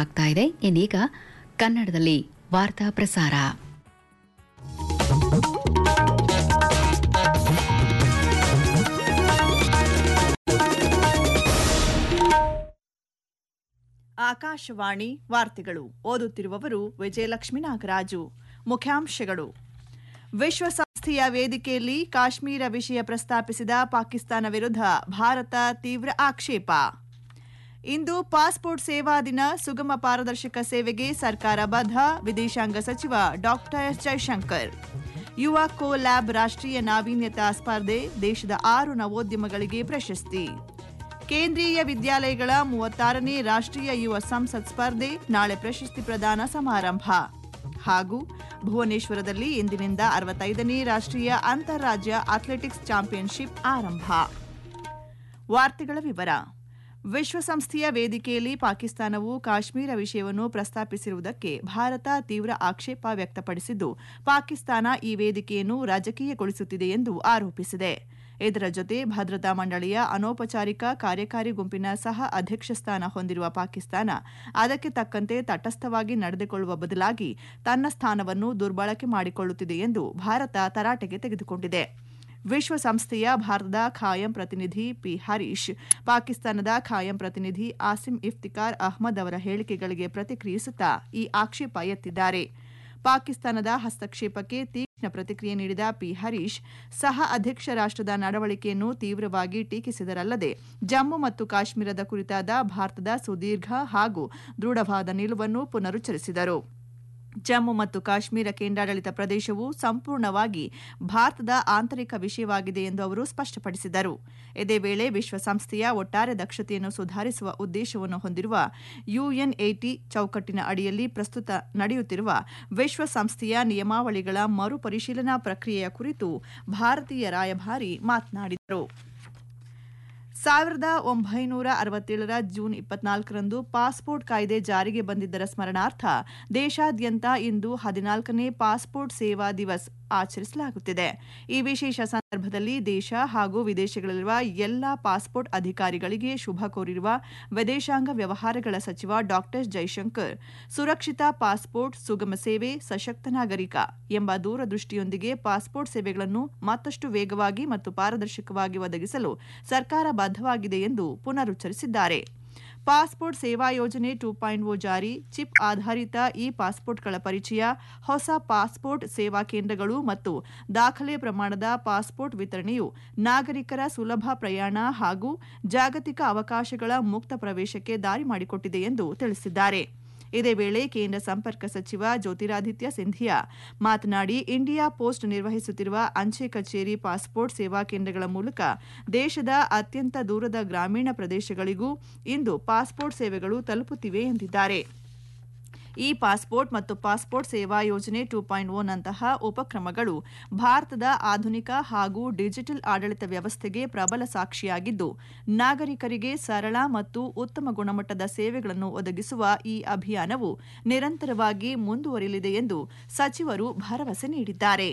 ಪ್ರಸಾರವಾಗ್ತಾ ಇದೆ ಇನ್ನೀಗ ಕನ್ನಡದಲ್ಲಿ ವಾರ್ತಾ ಪ್ರಸಾರ ಆಕಾಶವಾಣಿ ವಾರ್ತೆಗಳು ಓದುತ್ತಿರುವವರು ವಿಜಯಲಕ್ಷ್ಮಿ ನಾಗರಾಜು ಮುಖ್ಯಾಂಶಗಳು ವಿಶ್ವಸಂಸ್ಥೆಯ ವೇದಿಕೆಯಲ್ಲಿ ಕಾಶ್ಮೀರ ವಿಷಯ ಪ್ರಸ್ತಾಪಿಸಿದ ಪಾಕಿಸ್ತಾನ ವಿರುದ್ಧ ಭಾರತ ತೀವ್ರ ಆಕ್ಷೇಪ ಇಂದು ಪಾಸ್ಪೋರ್ಟ್ ಸೇವಾ ದಿನ ಸುಗಮ ಪಾರದರ್ಶಕ ಸೇವೆಗೆ ಸರ್ಕಾರ ಬದ್ಧ ವಿದೇಶಾಂಗ ಸಚಿವ ಡಾಕ್ಟರ್ ಎಸ್ ಜೈಶಂಕರ್ ಯುವ ಕೋ ಲ್ಯಾಬ್ ರಾಷ್ಟ್ರೀಯ ನಾವೀನ್ಯತಾ ಸ್ಪರ್ಧೆ ದೇಶದ ಆರು ನವೋದ್ಯಮಗಳಿಗೆ ಪ್ರಶಸ್ತಿ ಕೇಂದ್ರೀಯ ವಿದ್ಯಾಲಯಗಳ ಮೂವತ್ತಾರನೇ ರಾಷ್ಟ್ರೀಯ ಯುವ ಸಂಸತ್ ಸ್ಪರ್ಧೆ ನಾಳೆ ಪ್ರಶಸ್ತಿ ಪ್ರದಾನ ಸಮಾರಂಭ ಹಾಗೂ ಭುವನೇಶ್ವರದಲ್ಲಿ ಇಂದಿನಿಂದ ಅರವತ್ತೈದನೇ ರಾಷ್ಟ್ರೀಯ ಅಂತಾರಾಜ್ಯ ಅಥ್ಲೆಟಿಕ್ಸ್ ಚಾಂಪಿಯನ್ಶಿಪ್ ಆರಂಭ ವಾರ್ತೆಗಳ ವಿವರ ವಿಶ್ವಸಂಸ್ಥೆಯ ವೇದಿಕೆಯಲ್ಲಿ ಪಾಕಿಸ್ತಾನವು ಕಾಶ್ಮೀರ ವಿಷಯವನ್ನು ಪ್ರಸ್ತಾಪಿಸಿರುವುದಕ್ಕೆ ಭಾರತ ತೀವ್ರ ಆಕ್ಷೇಪ ವ್ಯಕ್ತಪಡಿಸಿದ್ದು ಪಾಕಿಸ್ತಾನ ಈ ವೇದಿಕೆಯನ್ನು ರಾಜಕೀಯಗೊಳಿಸುತ್ತಿದೆ ಎಂದು ಆರೋಪಿಸಿದೆ ಇದರ ಜೊತೆ ಭದ್ರತಾ ಮಂಡಳಿಯ ಅನೌಪಚಾರಿಕ ಕಾರ್ಯಕಾರಿ ಗುಂಪಿನ ಸಹ ಅಧ್ಯಕ್ಷ ಸ್ಥಾನ ಹೊಂದಿರುವ ಪಾಕಿಸ್ತಾನ ಅದಕ್ಕೆ ತಕ್ಕಂತೆ ತಟಸ್ಥವಾಗಿ ನಡೆದುಕೊಳ್ಳುವ ಬದಲಾಗಿ ತನ್ನ ಸ್ಥಾನವನ್ನು ದುರ್ಬಳಕೆ ಮಾಡಿಕೊಳ್ಳುತ್ತಿದೆ ಎಂದು ಭಾರತ ತರಾಟೆಗೆ ತೆಗೆದುಕೊಂಡಿದೆ ವಿಶ್ವಸಂಸ್ಥೆಯ ಭಾರತದ ಖಾಯಂ ಪ್ರತಿನಿಧಿ ಪಿ ಹರೀಶ್ ಪಾಕಿಸ್ತಾನದ ಖಾಯಂ ಪ್ರತಿನಿಧಿ ಆಸಿಮ್ ಇಫ್ತಿಕಾರ್ ಅಹ್ಮದ್ ಅವರ ಹೇಳಿಕೆಗಳಿಗೆ ಪ್ರತಿಕ್ರಿಯಿಸುತ್ತಾ ಈ ಆಕ್ಷೇಪ ಎತ್ತಿದ್ದಾರೆ ಪಾಕಿಸ್ತಾನದ ಹಸ್ತಕ್ಷೇಪಕ್ಕೆ ತೀಕ್ಷ್ಣ ಪ್ರತಿಕ್ರಿಯೆ ನೀಡಿದ ಪಿ ಹರೀಶ್ ಸಹ ಅಧ್ಯಕ್ಷ ರಾಷ್ಟ್ರದ ನಡವಳಿಕೆಯನ್ನು ತೀವ್ರವಾಗಿ ಟೀಕಿಸಿದರಲ್ಲದೆ ಜಮ್ಮು ಮತ್ತು ಕಾಶ್ಮೀರದ ಕುರಿತಾದ ಭಾರತದ ಸುದೀರ್ಘ ಹಾಗೂ ದೃಢವಾದ ನಿಲುವನ್ನು ಪುನರುಚ್ಚರಿಸಿದರು ಜಮ್ಮು ಮತ್ತು ಕಾಶ್ಮೀರ ಕೇಂದ್ರಾಡಳಿತ ಪ್ರದೇಶವು ಸಂಪೂರ್ಣವಾಗಿ ಭಾರತದ ಆಂತರಿಕ ವಿಷಯವಾಗಿದೆ ಎಂದು ಅವರು ಸ್ಪಷ್ಟಪಡಿಸಿದರು ಇದೇ ವೇಳೆ ವಿಶ್ವಸಂಸ್ಥೆಯ ಒಟ್ಟಾರೆ ದಕ್ಷತೆಯನ್ನು ಸುಧಾರಿಸುವ ಉದ್ದೇಶವನ್ನು ಹೊಂದಿರುವ ಯುಎನ್ಎಟಿ ಚೌಕಟ್ಟಿನ ಅಡಿಯಲ್ಲಿ ಪ್ರಸ್ತುತ ನಡೆಯುತ್ತಿರುವ ವಿಶ್ವಸಂಸ್ಥೆಯ ನಿಯಮಾವಳಿಗಳ ಮರುಪರಿಶೀಲನಾ ಪ್ರಕ್ರಿಯೆಯ ಕುರಿತು ಭಾರತೀಯ ರಾಯಭಾರಿ ಮಾತನಾಡಿದರು ಸಾವಿರದ ಒಂಬೈನೂರ ಅರವತ್ತೇಳರ ಜೂನ್ ಇಪ್ಪತ್ನಾಲ್ಕರಂದು ಪಾಸ್ಪೋರ್ಟ್ ಕಾಯ್ದೆ ಜಾರಿಗೆ ಬಂದಿದ್ದರ ಸ್ಮರಣಾರ್ಥ ದೇಶಾದ್ಯಂತ ಇಂದು ಹದಿನಾಲ್ಕನೇ ಪಾಸ್ಪೋರ್ಟ್ ಸೇವಾ ದಿವಸ್ ಆಚರಿಸಲಾಗುತ್ತಿದೆ ಈ ವಿಶೇಷ ಸಂದರ್ಭದಲ್ಲಿ ದೇಶ ಹಾಗೂ ವಿದೇಶಗಳಲ್ಲಿರುವ ಎಲ್ಲಾ ಪಾಸ್ಪೋರ್ಟ್ ಅಧಿಕಾರಿಗಳಿಗೆ ಶುಭ ಕೋರಿರುವ ವಿದೇಶಾಂಗ ವ್ಯವಹಾರಗಳ ಸಚಿವ ಡಾಕ್ಟರ್ ಜೈಶಂಕರ್ ಸುರಕ್ಷಿತ ಪಾಸ್ಪೋರ್ಟ್ ಸುಗಮ ಸೇವೆ ಸಶಕ್ತ ನಾಗರಿಕ ಎಂಬ ದೂರದೃಷ್ಟಿಯೊಂದಿಗೆ ಪಾಸ್ಪೋರ್ಟ್ ಸೇವೆಗಳನ್ನು ಮತ್ತಷ್ಟು ವೇಗವಾಗಿ ಮತ್ತು ಪಾರದರ್ಶಕವಾಗಿ ಒದಗಿಸಲು ಸರ್ಕಾರ ಬದ್ಧವಾಗಿದೆ ಎಂದು ಪುನರುಚ್ಚರಿಸಿದ್ದಾರೆ ಪಾಸ್ಪೋರ್ಟ್ ಸೇವಾ ಯೋಜನೆ ಟೂ ಪಾಯಿಂಟ್ ಓ ಜಾರಿ ಚಿಪ್ ಆಧಾರಿತ ಇ ಪಾಸ್ಪೋರ್ಟ್ಗಳ ಪರಿಚಯ ಹೊಸ ಪಾಸ್ಪೋರ್ಟ್ ಸೇವಾ ಕೇಂದ್ರಗಳು ಮತ್ತು ದಾಖಲೆ ಪ್ರಮಾಣದ ಪಾಸ್ಪೋರ್ಟ್ ವಿತರಣೆಯು ನಾಗರಿಕರ ಸುಲಭ ಪ್ರಯಾಣ ಹಾಗೂ ಜಾಗತಿಕ ಅವಕಾಶಗಳ ಮುಕ್ತ ಪ್ರವೇಶಕ್ಕೆ ದಾರಿ ಮಾಡಿಕೊಟ್ಟಿದೆ ಎಂದು ತಿಳಿಸಿದ್ದಾರೆ ಇದೇ ವೇಳೆ ಕೇಂದ್ರ ಸಂಪರ್ಕ ಸಚಿವ ಜ್ಯೋತಿರಾದಿತ್ಯ ಸಿಂಧಿಯಾ ಮಾತನಾಡಿ ಇಂಡಿಯಾ ಪೋಸ್ಟ್ ನಿರ್ವಹಿಸುತ್ತಿರುವ ಅಂಚೆ ಕಚೇರಿ ಪಾಸ್ಪೋರ್ಟ್ ಸೇವಾ ಕೇಂದ್ರಗಳ ಮೂಲಕ ದೇಶದ ಅತ್ಯಂತ ದೂರದ ಗ್ರಾಮೀಣ ಪ್ರದೇಶಗಳಿಗೂ ಇಂದು ಪಾಸ್ಪೋರ್ಟ್ ಸೇವೆಗಳು ತಲುಪುತ್ತಿವೆ ಎಂದಿದ್ದಾರೆ ಇ ಪಾಸ್ಪೋರ್ಟ್ ಮತ್ತು ಪಾಸ್ಪೋರ್ಟ್ ಸೇವಾ ಯೋಜನೆ ಟೂ ಪಾಯಿಂಟ್ ಓನಂತಹ ಉಪಕ್ರಮಗಳು ಭಾರತದ ಆಧುನಿಕ ಹಾಗೂ ಡಿಜಿಟಲ್ ಆಡಳಿತ ವ್ಯವಸ್ಥೆಗೆ ಪ್ರಬಲ ಸಾಕ್ಷಿಯಾಗಿದ್ದು ನಾಗರಿಕರಿಗೆ ಸರಳ ಮತ್ತು ಉತ್ತಮ ಗುಣಮಟ್ಟದ ಸೇವೆಗಳನ್ನು ಒದಗಿಸುವ ಈ ಅಭಿಯಾನವು ನಿರಂತರವಾಗಿ ಮುಂದುವರಿಯಲಿದೆ ಎಂದು ಸಚಿವರು ಭರವಸೆ ನೀಡಿದ್ದಾರೆ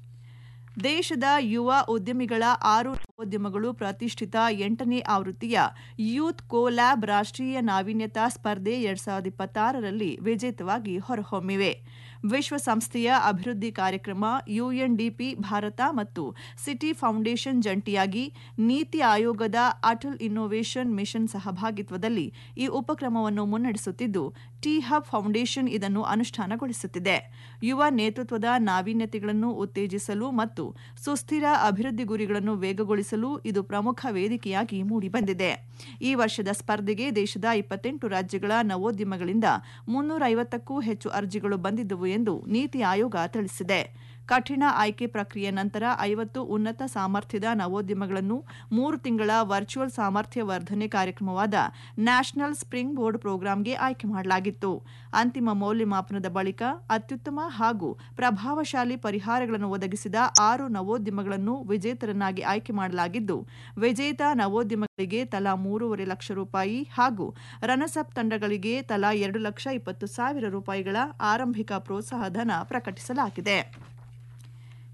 ದೇಶದ ಯುವ ಉದ್ಯಮಿಗಳ ಆರು ನವೋದ್ಯಮಗಳು ಪ್ರತಿಷ್ಠಿತ ಎಂಟನೇ ಆವೃತ್ತಿಯ ಯೂತ್ ಕೋಲ್ಯಾಬ್ ರಾಷ್ಟ್ರೀಯ ನಾವೀನ್ಯತಾ ಸ್ಪರ್ಧೆ ಎರಡ್ ಸಾವಿರದ ಇಪ್ಪತ್ತಾರರಲ್ಲಿ ವಿಜೇತವಾಗಿ ಹೊರಹೊಮ್ಮಿವೆ ವಿಶ್ವಸಂಸ್ಥೆಯ ಅಭಿವೃದ್ಧಿ ಕಾರ್ಯಕ್ರಮ ಯುಎನ್ಡಿಪಿ ಭಾರತ ಮತ್ತು ಸಿಟಿ ಫೌಂಡೇಶನ್ ಜಂಟಿಯಾಗಿ ನೀತಿ ಆಯೋಗದ ಅಟಲ್ ಇನ್ನೋವೇಷನ್ ಮಿಷನ್ ಸಹಭಾಗಿತ್ವದಲ್ಲಿ ಈ ಉಪಕ್ರಮವನ್ನು ಮುನ್ನಡೆಸುತ್ತಿದ್ದು ಟಿ ಹಬ್ ಫೌಂಡೇಶನ್ ಇದನ್ನು ಅನುಷ್ಠಾನಗೊಳಿಸುತ್ತಿದೆ ಯುವ ನೇತೃತ್ವದ ನಾವೀನ್ಯತೆಗಳನ್ನು ಉತ್ತೇಜಿಸಲು ಮತ್ತು ಸುಸ್ಥಿರ ಅಭಿವೃದ್ಧಿ ಗುರಿಗಳನ್ನು ವೇಗಗೊಳಿಸಲು ಇದು ಪ್ರಮುಖ ವೇದಿಕೆಯಾಗಿ ಮೂಡಿಬಂದಿದೆ ಈ ವರ್ಷದ ಸ್ಪರ್ಧೆಗೆ ದೇಶದ ಇಪ್ಪತ್ತೆಂಟು ರಾಜ್ಯಗಳ ನವೋದ್ಯಮಗಳಿಂದ ಮುನ್ನೂರ ಐವತ್ತಕ್ಕೂ ಹೆಚ್ಚು ಅರ್ಜಿಗಳು ಬಂದಿದ್ದವು ಎಂದು ನೀತಿ ಆಯೋಗ ತಿಳಿಸಿದೆ ಕಠಿಣ ಆಯ್ಕೆ ಪ್ರಕ್ರಿಯೆ ನಂತರ ಐವತ್ತು ಉನ್ನತ ಸಾಮರ್ಥ್ಯದ ನವೋದ್ಯಮಗಳನ್ನು ಮೂರು ತಿಂಗಳ ವರ್ಚುವಲ್ ಸಾಮರ್ಥ್ಯ ವರ್ಧನೆ ಕಾರ್ಯಕ್ರಮವಾದ ನ್ಯಾಷನಲ್ ಸ್ಪ್ರಿಂಗ್ ಬೋರ್ಡ್ ಪ್ರೋಗ್ರಾಂಗೆ ಆಯ್ಕೆ ಮಾಡಲಾಗಿತ್ತು ಅಂತಿಮ ಮೌಲ್ಯಮಾಪನದ ಬಳಿಕ ಅತ್ಯುತ್ತಮ ಹಾಗೂ ಪ್ರಭಾವಶಾಲಿ ಪರಿಹಾರಗಳನ್ನು ಒದಗಿಸಿದ ಆರು ನವೋದ್ಯಮಗಳನ್ನು ವಿಜೇತರನ್ನಾಗಿ ಆಯ್ಕೆ ಮಾಡಲಾಗಿದ್ದು ವಿಜೇತ ನವೋದ್ಯಮಗಳಿಗೆ ತಲಾ ಮೂರುವರೆ ಲಕ್ಷ ರೂಪಾಯಿ ಹಾಗೂ ರನಸಪ್ ತಂಡಗಳಿಗೆ ತಲಾ ಎರಡು ಲಕ್ಷ ಇಪ್ಪತ್ತು ಸಾವಿರ ರೂಪಾಯಿಗಳ ಆರಂಭಿಕ ಪ್ರೋತ್ಸಾಹಧನ ಪ್ರಕಟಿಸಲಾಗಿದೆ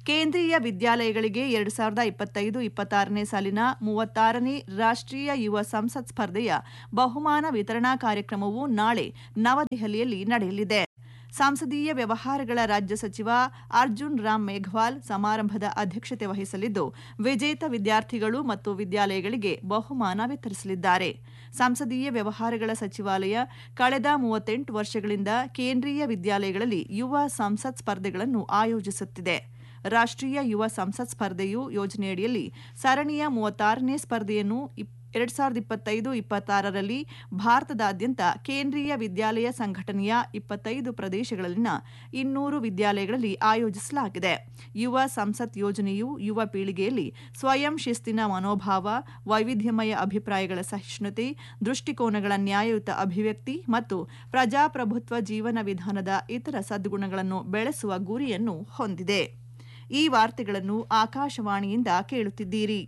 ಕೇಂದ್ರೀಯ ವಿದ್ಯಾಲಯಗಳಿಗೆ ಎರಡು ಸಾವಿರದ ಇಪ್ಪತ್ತೈದು ಇಪ್ಪತ್ತಾರನೇ ಸಾಲಿನ ಮೂವತ್ತಾರನೇ ರಾಷ್ಟ್ರೀಯ ಯುವ ಸಂಸತ್ ಸ್ಪರ್ಧೆಯ ಬಹುಮಾನ ವಿತರಣಾ ಕಾರ್ಯಕ್ರಮವು ನಾಳೆ ನವದೆಹಲಿಯಲ್ಲಿ ನಡೆಯಲಿದೆ ಸಂಸದೀಯ ವ್ಯವಹಾರಗಳ ರಾಜ್ಯ ಸಚಿವ ಅರ್ಜುನ್ ರಾಮ್ ಮೇಘವಾಲ್ ಸಮಾರಂಭದ ಅಧ್ಯಕ್ಷತೆ ವಹಿಸಲಿದ್ದು ವಿಜೇತ ವಿದ್ಯಾರ್ಥಿಗಳು ಮತ್ತು ವಿದ್ಯಾಲಯಗಳಿಗೆ ಬಹುಮಾನ ವಿತರಿಸಲಿದ್ದಾರೆ ಸಂಸದೀಯ ವ್ಯವಹಾರಗಳ ಸಚಿವಾಲಯ ಕಳೆದ ಮೂವತ್ತೆಂಟು ವರ್ಷಗಳಿಂದ ಕೇಂದ್ರೀಯ ವಿದ್ಯಾಲಯಗಳಲ್ಲಿ ಯುವ ಸಂಸತ್ ಸ್ಪರ್ಧೆಗಳನ್ನು ಆಯೋಜಿಸುತ್ತಿದೆ ರಾಷ್ಟ್ರೀಯ ಯುವ ಸಂಸತ್ ಸ್ಪರ್ಧೆಯು ಯೋಜನೆಯಡಿಯಲ್ಲಿ ಸರಣಿಯ ಮೂವತ್ತಾರನೇ ಸ್ಪರ್ಧೆಯನ್ನು ಎರಡ್ ಸಾವಿರದ ಇಪ್ಪತ್ತೈದು ಇಪ್ಪತ್ತಾರರಲ್ಲಿ ಭಾರತದಾದ್ಯಂತ ಕೇಂದ್ರೀಯ ವಿದ್ಯಾಲಯ ಸಂಘಟನೆಯ ಇಪ್ಪತ್ತೈದು ಪ್ರದೇಶಗಳಲ್ಲಿನ ಇನ್ನೂರು ವಿದ್ಯಾಲಯಗಳಲ್ಲಿ ಆಯೋಜಿಸಲಾಗಿದೆ ಯುವ ಸಂಸತ್ ಯೋಜನೆಯು ಯುವ ಪೀಳಿಗೆಯಲ್ಲಿ ಸ್ವಯಂ ಶಿಸ್ತಿನ ಮನೋಭಾವ ವೈವಿಧ್ಯಮಯ ಅಭಿಪ್ರಾಯಗಳ ಸಹಿಷ್ಣುತೆ ದೃಷ್ಟಿಕೋನಗಳ ನ್ಯಾಯಯುತ ಅಭಿವ್ಯಕ್ತಿ ಮತ್ತು ಪ್ರಜಾಪ್ರಭುತ್ವ ಜೀವನ ವಿಧಾನದ ಇತರ ಸದ್ಗುಣಗಳನ್ನು ಬೆಳೆಸುವ ಗುರಿಯನ್ನು ಹೊಂದಿದೆ ಈ ವಾರ್ತೆಗಳನ್ನು ಆಕಾಶವಾಣಿಯಿಂದ ಕೇಳುತ್ತಿದ್ದೀರಿ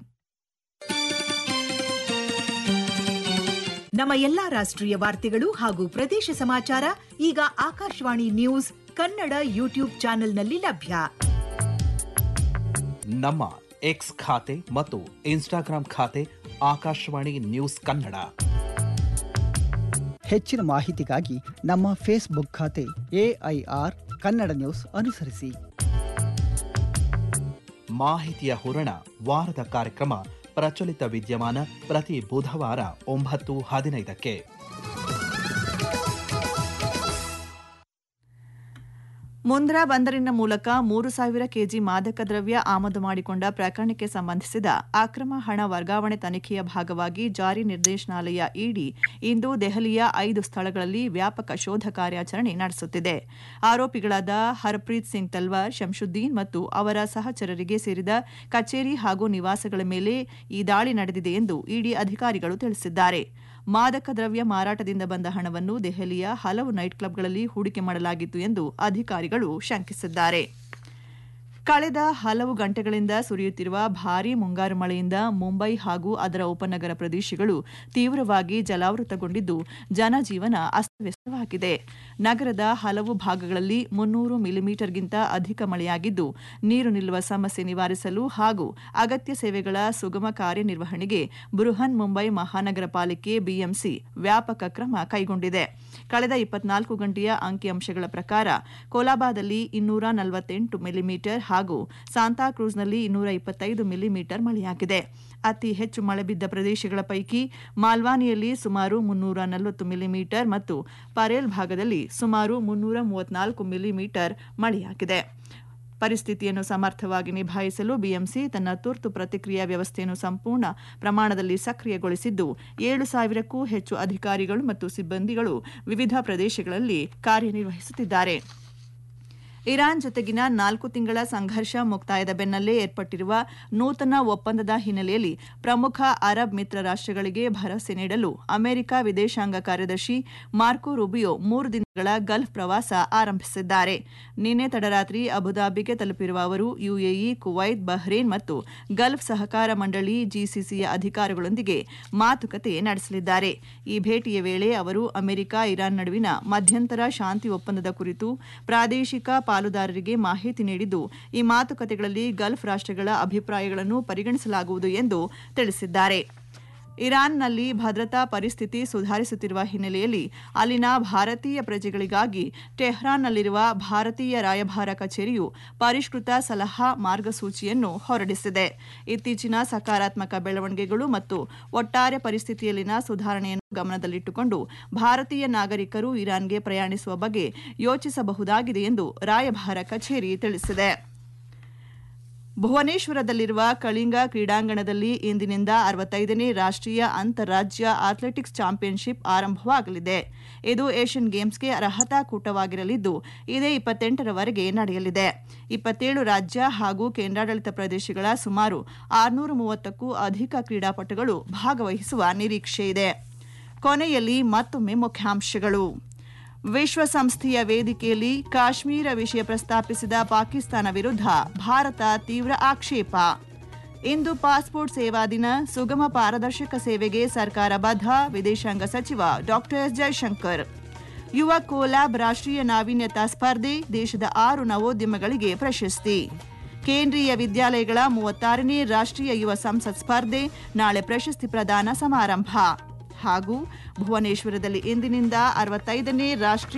ನಮ್ಮ ಎಲ್ಲಾ ರಾಷ್ಟ್ರೀಯ ವಾರ್ತೆಗಳು ಹಾಗೂ ಪ್ರದೇಶ ಸಮಾಚಾರ ಈಗ ಆಕಾಶವಾಣಿ ನ್ಯೂಸ್ ಕನ್ನಡ ಯೂಟ್ಯೂಬ್ ಚಾನೆಲ್ನಲ್ಲಿ ಲಭ್ಯ ನಮ್ಮ ಎಕ್ಸ್ ಖಾತೆ ಮತ್ತು ಇನ್ಸ್ಟಾಗ್ರಾಂ ಖಾತೆ ಆಕಾಶವಾಣಿ ನ್ಯೂಸ್ ಕನ್ನಡ ಹೆಚ್ಚಿನ ಮಾಹಿತಿಗಾಗಿ ನಮ್ಮ ಫೇಸ್ಬುಕ್ ಖಾತೆ ಎಐಆರ್ ಕನ್ನಡ ನ್ಯೂಸ್ ಅನುಸರಿಸಿ ಮಾಹಿತಿಯ ಹೂರಣ ವಾರದ ಕಾರ್ಯಕ್ರಮ ಪ್ರಚಲಿತ ವಿದ್ಯಮಾನ ಪ್ರತಿ ಬುಧವಾರ ಒಂಬತ್ತು ಹದಿನೈದಕ್ಕೆ ಮುಂದ್ರಾ ಬಂದರಿನ ಮೂಲಕ ಮೂರು ಸಾವಿರ ಕೆಜಿ ಮಾದಕ ದ್ರವ್ಯ ಆಮದು ಮಾಡಿಕೊಂಡ ಪ್ರಕರಣಕ್ಕೆ ಸಂಬಂಧಿಸಿದ ಅಕ್ರಮ ಹಣ ವರ್ಗಾವಣೆ ತನಿಖೆಯ ಭಾಗವಾಗಿ ಜಾರಿ ನಿರ್ದೇಶನಾಲಯ ಇಡಿ ಇಂದು ದೆಹಲಿಯ ಐದು ಸ್ಥಳಗಳಲ್ಲಿ ವ್ಯಾಪಕ ಶೋಧ ಕಾರ್ಯಾಚರಣೆ ನಡೆಸುತ್ತಿದೆ ಆರೋಪಿಗಳಾದ ಹರ್ಪ್ರೀತ್ ಸಿಂಗ್ ತಲ್ವಾರ್ ಶಂಶುದ್ದೀನ್ ಮತ್ತು ಅವರ ಸಹಚರರಿಗೆ ಸೇರಿದ ಕಚೇರಿ ಹಾಗೂ ನಿವಾಸಗಳ ಮೇಲೆ ಈ ದಾಳಿ ನಡೆದಿದೆ ಎಂದು ಇಡಿ ಅಧಿಕಾರಿಗಳು ತಿಳಿಸಿದ್ದಾರೆ ಮಾದಕ ದ್ರವ್ಯ ಮಾರಾಟದಿಂದ ಬಂದ ಹಣವನ್ನು ದೆಹಲಿಯ ಹಲವು ನೈಟ್ ಕ್ಲಬ್ಗಳಲ್ಲಿ ಹೂಡಿಕೆ ಮಾಡಲಾಗಿತ್ತು ಎಂದು ಅಧಿಕಾರಿಗಳು ಶಂಕಿಸಿದ್ದಾರೆ ಕಳೆದ ಹಲವು ಗಂಟೆಗಳಿಂದ ಸುರಿಯುತ್ತಿರುವ ಭಾರೀ ಮುಂಗಾರು ಮಳೆಯಿಂದ ಮುಂಬೈ ಹಾಗೂ ಅದರ ಉಪನಗರ ಪ್ರದೇಶಗಳು ತೀವ್ರವಾಗಿ ಜಲಾವೃತಗೊಂಡಿದ್ದು ಜನಜೀವನ ಅಸ್ತವ್ಯಸ್ತವಾಗಿದೆ ನಗರದ ಹಲವು ಭಾಗಗಳಲ್ಲಿ ಮುನ್ನೂರು ಮಿಲಿಮೀಟರ್ಗಿಂತ ಅಧಿಕ ಮಳೆಯಾಗಿದ್ದು ನೀರು ನಿಲ್ಲುವ ಸಮಸ್ಯೆ ನಿವಾರಿಸಲು ಹಾಗೂ ಅಗತ್ಯ ಸೇವೆಗಳ ಸುಗಮ ಕಾರ್ಯನಿರ್ವಹಣೆಗೆ ಬೃಹನ್ ಮುಂಬೈ ಮಹಾನಗರ ಪಾಲಿಕೆ ಬಿಎಂಸಿ ವ್ಯಾಪಕ ಕ್ರಮ ಕೈಗೊಂಡಿದೆ ಕಳೆದ ಇಪ್ಪತ್ನಾಲ್ಕು ಗಂಟೆಯ ಅಂಕಿಅಂಶಗಳ ಪ್ರಕಾರ ಕೋಲಾಬಾದಲ್ಲಿ ಇನ್ನೂರ ನಲವತ್ತೆಂಟು ಮಿಲಿಮೀಟರ್ ಹಾಗೂ ಸಾಂತಾಕ್ರೂಸ್ನಲ್ಲಿ ಇನ್ನೂರ ಇಪ್ಪತ್ತೈದು ಮಿಲಿಮೀಟರ್ ಮಳೆಯಾಗಿದೆ ಅತಿ ಹೆಚ್ಚು ಮಳೆ ಬಿದ್ದ ಪ್ರದೇಶಗಳ ಪೈಕಿ ಮಾಲ್ವಾನಿಯಲ್ಲಿ ಸುಮಾರು ಮುನ್ನೂರ ನಲವತ್ತು ಮಿಲಿಮೀಟರ್ ಮತ್ತು ಪರೇಲ್ ಭಾಗದಲ್ಲಿ ಸುಮಾರು ಮುನ್ನೂರ ಮೂವತ್ನಾಲ್ಕು ಮಿಲಿಮೀಟರ್ ಮಳೆಯಾಗಿದೆ ಪರಿಸ್ಥಿತಿಯನ್ನು ಸಮರ್ಥವಾಗಿ ನಿಭಾಯಿಸಲು ಬಿಎಂಸಿ ತನ್ನ ತುರ್ತು ಪ್ರತಿಕ್ರಿಯಾ ವ್ಯವಸ್ಥೆಯನ್ನು ಸಂಪೂರ್ಣ ಪ್ರಮಾಣದಲ್ಲಿ ಸಕ್ರಿಯಗೊಳಿಸಿದ್ದು ಏಳು ಸಾವಿರಕ್ಕೂ ಹೆಚ್ಚು ಅಧಿಕಾರಿಗಳು ಮತ್ತು ಸಿಬ್ಬಂದಿಗಳು ವಿವಿಧ ಪ್ರದೇಶಗಳಲ್ಲಿ ಕಾರ್ಯನಿರ್ವಹಿಸುತ್ತಿದ್ದಾರೆ ಇರಾನ್ ಜೊತೆಗಿನ ನಾಲ್ಕು ತಿಂಗಳ ಸಂಘರ್ಷ ಮುಕ್ತಾಯದ ಬೆನ್ನಲ್ಲೇ ಏರ್ಪಟ್ಟಿರುವ ನೂತನ ಒಪ್ಪಂದದ ಹಿನ್ನೆಲೆಯಲ್ಲಿ ಪ್ರಮುಖ ಅರಬ್ ಮಿತ್ರ ರಾಷ್ಟ್ರಗಳಿಗೆ ಭರವಸೆ ನೀಡಲು ಅಮೆರಿಕ ವಿದೇಶಾಂಗ ಕಾರ್ಯದರ್ಶಿ ಮಾರ್ಕೊ ರುಬಿಯೋ ಮೂರು ದಿನಗಳ ಗಲ್ಫ್ ಪ್ರವಾಸ ಆರಂಭಿಸಿದ್ದಾರೆ ನಿನ್ನೆ ತಡರಾತ್ರಿ ಅಬುದಾಬಿಗೆ ತಲುಪಿರುವ ಅವರು ಯುಎಇ ಕುವೈತ್ ಬಹ್ರೇನ್ ಮತ್ತು ಗಲ್ಫ್ ಸಹಕಾರ ಮಂಡಳಿ ಜಿಸಿಸಿಯ ಅಧಿಕಾರಿಗಳೊಂದಿಗೆ ಮಾತುಕತೆ ನಡೆಸಲಿದ್ದಾರೆ ಈ ಭೇಟಿಯ ವೇಳೆ ಅವರು ಅಮೆರಿಕ ಇರಾನ್ ನಡುವಿನ ಮಧ್ಯಂತರ ಶಾಂತಿ ಒಪ್ಪಂದದ ಕುರಿತು ಪ್ರಾದೇಶಿಕ ಪಾಲುದಾರರಿಗೆ ಮಾಹಿತಿ ನೀಡಿದ್ದು ಈ ಮಾತುಕತೆಗಳಲ್ಲಿ ಗಲ್ಫ್ ರಾಷ್ಟ್ರಗಳ ಅಭಿಪ್ರಾಯಗಳನ್ನು ಪರಿಗಣಿಸಲಾಗುವುದು ಎಂದು ತಿಳಿಸಿದ್ದಾರೆ ಇರಾನ್ನಲ್ಲಿ ಭದ್ರತಾ ಪರಿಸ್ಥಿತಿ ಸುಧಾರಿಸುತ್ತಿರುವ ಹಿನ್ನೆಲೆಯಲ್ಲಿ ಅಲ್ಲಿನ ಭಾರತೀಯ ಪ್ರಜೆಗಳಿಗಾಗಿ ಟೆಹ್ರಾನ್ನಲ್ಲಿರುವ ಭಾರತೀಯ ರಾಯಭಾರ ಕಚೇರಿಯು ಪರಿಷ್ಕೃತ ಸಲಹಾ ಮಾರ್ಗಸೂಚಿಯನ್ನು ಹೊರಡಿಸಿದೆ ಇತ್ತೀಚಿನ ಸಕಾರಾತ್ಮಕ ಬೆಳವಣಿಗೆಗಳು ಮತ್ತು ಒಟ್ಟಾರೆ ಪರಿಸ್ಥಿತಿಯಲ್ಲಿನ ಸುಧಾರಣೆಯನ್ನು ಗಮನದಲ್ಲಿಟ್ಟುಕೊಂಡು ಭಾರತೀಯ ನಾಗರಿಕರು ಇರಾನ್ಗೆ ಪ್ರಯಾಣಿಸುವ ಬಗ್ಗೆ ಯೋಚಿಸಬಹುದಾಗಿದೆ ಎಂದು ರಾಯಭಾರ ಕಚೇರಿ ತಿಳಿಸಿದೆ ಭುವನೇಶ್ವರದಲ್ಲಿರುವ ಕಳಿಂಗ ಕ್ರೀಡಾಂಗಣದಲ್ಲಿ ಇಂದಿನಿಂದ ಅರವತ್ತೈದನೇ ರಾಷ್ಟ್ರೀಯ ಅಂತಾರಾಜ್ಯ ಅಥ್ಲೆಟಿಕ್ಸ್ ಚಾಂಪಿಯನ್ಶಿಪ್ ಆರಂಭವಾಗಲಿದೆ ಇದು ಏಷ್ಯನ್ ಗೇಮ್ಸ್ಗೆ ಅರ್ಹತಾ ಕೂಟವಾಗಿರಲಿದ್ದು ಇದೇ ಇಪ್ಪತ್ತೆಂಟರವರೆಗೆ ನಡೆಯಲಿದೆ ಇಪ್ಪತ್ತೇಳು ರಾಜ್ಯ ಹಾಗೂ ಕೇಂದ್ರಾಡಳಿತ ಪ್ರದೇಶಗಳ ಸುಮಾರು ಆರುನೂರ ಮೂವತ್ತಕ್ಕೂ ಅಧಿಕ ಕ್ರೀಡಾಪಟುಗಳು ಭಾಗವಹಿಸುವ ನಿರೀಕ್ಷೆಯಿದೆ ಕೊನೆಯಲ್ಲಿ ಮತ್ತೊಮ್ಮೆ ಮುಖ್ಯಾಂಶಗಳು ವಿಶ್ವಸಂಸ್ಥೆಯ ವೇದಿಕೆಯಲ್ಲಿ ಕಾಶ್ಮೀರ ವಿಷಯ ಪ್ರಸ್ತಾಪಿಸಿದ ಪಾಕಿಸ್ತಾನ ವಿರುದ್ಧ ಭಾರತ ತೀವ್ರ ಆಕ್ಷೇಪ ಇಂದು ಪಾಸ್ಪೋರ್ಟ್ ಸೇವಾ ದಿನ ಸುಗಮ ಪಾರದರ್ಶಕ ಸೇವೆಗೆ ಸರ್ಕಾರ ಬದ್ಧ ವಿದೇಶಾಂಗ ಸಚಿವ ಡಾಕ್ಟರ್ ಎಸ್ ಜೈಶಂಕರ್ ಯುವ ಕೋಲ್ಯಾಬ್ ರಾಷ್ಟ್ರೀಯ ನಾವೀನ್ಯತಾ ಸ್ಪರ್ಧೆ ದೇಶದ ಆರು ನವೋದ್ಯಮಗಳಿಗೆ ಪ್ರಶಸ್ತಿ ಕೇಂದ್ರೀಯ ವಿದ್ಯಾಲಯಗಳ ಮೂವತ್ತಾರನೇ ರಾಷ್ಟ್ರೀಯ ಯುವ ಸಂಸತ್ ಸ್ಪರ್ಧೆ ನಾಳೆ ಪ್ರಶಸ್ತಿ ಪ್ರದಾನ ಸಮಾರಂಭ ಹಾಗೂ ಭುವನೇಶ್ವರದಲ್ಲಿ ಇಂದಿನಿಂದ ಅರವತ್ತೈದನೇ ರಾಷ್ಟ್ರೀಯ